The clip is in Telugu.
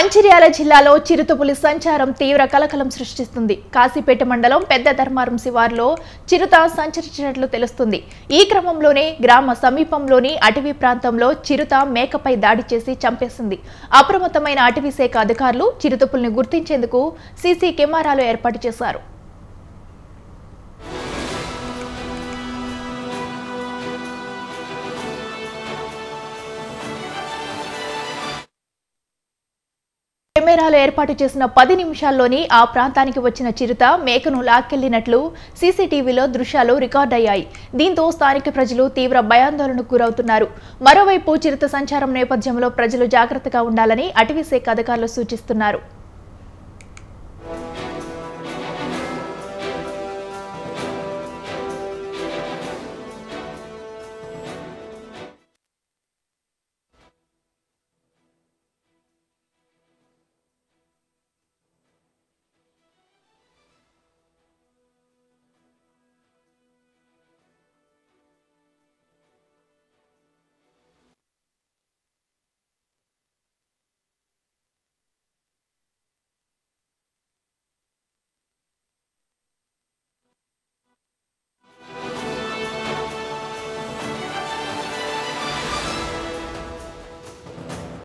మంచిర్యాల జిల్లాలో చిరుతపులి సంచారం తీవ్ర కలకలం సృష్టిస్తుంది కాశీపేట మండలం పెద్ద ధర్మారం శివార్లో చిరుత సంచరించినట్లు తెలుస్తుంది ఈ క్రమంలోనే గ్రామ సమీపంలోని అటవీ ప్రాంతంలో చిరుత మేకపై దాడి చేసి చంపేసింది అప్రమత్తమైన అటవీ శాఖ అధికారులు చిరుతపులిని గుర్తించేందుకు సీసీ కెమెరాలు ఏర్పాటు చేశారు కెమెరాలు ఏర్పాటు చేసిన పది నిమిషాల్లోని ఆ ప్రాంతానికి వచ్చిన చిరుత మేకను లాక్కెళ్లినట్లు సీసీటీవీలో దృశ్యాలు రికార్డయ్యాయి దీంతో స్థానిక ప్రజలు తీవ్ర భయాందోళనకు గురవుతున్నారు మరోవైపు చిరుత సంచారం నేపథ్యంలో ప్రజలు జాగ్రత్తగా ఉండాలని అటవీ శాఖ అధికారులు సూచిస్తున్నారు